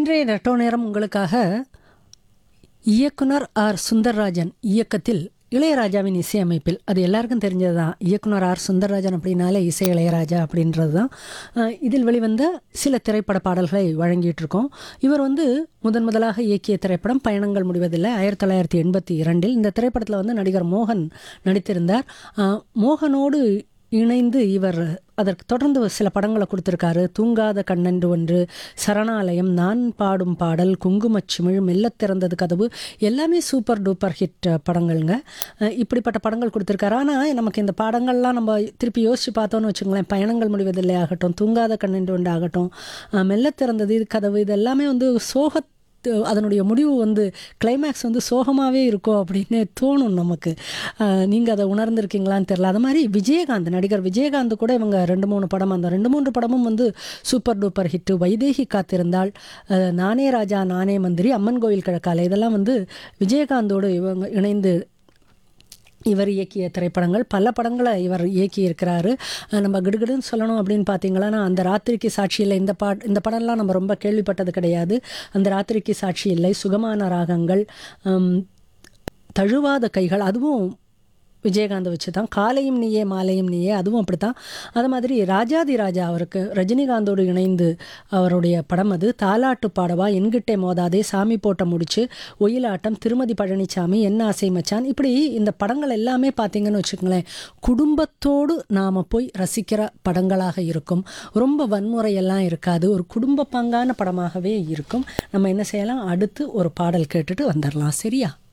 இன்றைய ரெட்டோ நேரம் உங்களுக்காக இயக்குனர் ஆர் சுந்தர்ராஜன் இயக்கத்தில் இளையராஜாவின் இசையமைப்பில் அது எல்லாருக்கும் தெரிஞ்சது தான் இயக்குனர் ஆர் சுந்தர்ராஜன் அப்படின்னாலே இசை இளையராஜா அப்படின்றது தான் அஹ், இதில் வெளிவந்த சில திரைப்பட பாடல்களை வழங்கிட்டு இருக்கோம் இவர் வந்து முதன் முதலாக இயக்கிய திரைப்படம் பயணங்கள் முடிவதில்லை ஆயிரத்தி தொள்ளாயிரத்தி எண்பத்தி இரண்டில் இந்த திரைப்படத்தில் வந்து நடிகர் மோகன் நடித்திருந்தார் அஹ், மோகனோடு இணைந்து இவர் அதற்கு தொடர்ந்து சில படங்களை கொடுத்துருக்காரு தூங்காத கண்ணென்று ஒன்று சரணாலயம் நான் பாடும் பாடல் குங்குமச்சிமிழ் மெல்லத் திறந்தது கதவு எல்லாமே சூப்பர் டூப்பர் ஹிட் படங்கள்ங்க அஹ் இப்படிப்பட்ட படங்கள் கொடுத்துருக்காரு ஆனால் நமக்கு இந்த படங்கள்லாம் நம்ம திருப்பி யோசிச்சு பார்த்தோன்னு வச்சுங்களேன் பயணங்கள் முடிவதில்லை ஆகட்டும் தூங்காத கண்ணென்று ஒன்று ஆகட்டும் அஹ் மெல்லத் திறந்தது இது கதவு இது எல்லாமே வந்து சோகத் அதனுடைய முடிவு வந்து கிளைமேக்ஸ் வந்து சோகமாகவே இருக்கும் அப்படின்னு தோணும் நமக்கு நீங்கள் அதை உணர்ந்திருக்கீங்களான்னு தெரில அது மாதிரி விஜயகாந்த் நடிகர் விஜயகாந்த் கூட இவங்க ரெண்டு மூணு படம் அந்த ரெண்டு மூன்று படமும் வந்து சூப்பர் டூப்பர் ஹிட்டு வைதேகி காத்திருந்தால் அஹ், நானே ராஜா நானே மந்திரி அம்மன் கோவில் கிழக்கால இதெல்லாம் வந்து விஜயகாந்தோடு இவங்க இணைந்து இவர் இயக்கிய திரைப்படங்கள் பல படங்களை இவர் இயக்கி இருக்கிறாரு அஹ் நம்ம கிடுகிடுன்னு சொல்லணும் அப்படின்னு பார்த்தீங்கன்னா அந்த ராத்திரிக்கு சாட்சி இல்லை இந்த பா இந்த படம்லாம் நம்ம ரொம்ப கேள்விப்பட்டது கிடையாது அந்த ராத்திரிக்கு சாட்சி இல்லை சுகமான ராகங்கள் ஹம், தழுவாத கைகள் அதுவும் விஜயகாந்த் வச்சு தான் காலையும் நீயே மாலையும் நீயே அதுவும் அப்படி தான் அது மாதிரி ராஜாதி ராஜா அவருக்கு ரஜினிகாந்தோடு இணைந்து அவருடைய படம் அது தாலாட்டு பாடவா என்கிட்டே மோதாதே சாமி போட்ட முடிச்சு ஒயிலாட்டம் திருமதி பழனிசாமி என்ன ஆசை மச்சான் இப்படி இந்த படங்கள் எல்லாமே பார்த்தீங்கன்னு வச்சுக்கோங்களேன் குடும்பத்தோடு நாம் போய் ரசிக்கிற படங்களாக இருக்கும் ரொம்ப வன்முறையெல்லாம் இருக்காது ஒரு குடும்ப பங்கான படமாகவே இருக்கும் நம்ம என்ன செய்யலாம் அடுத்து ஒரு பாடல் கேட்டுட்டு வந்துடலாம் சரியா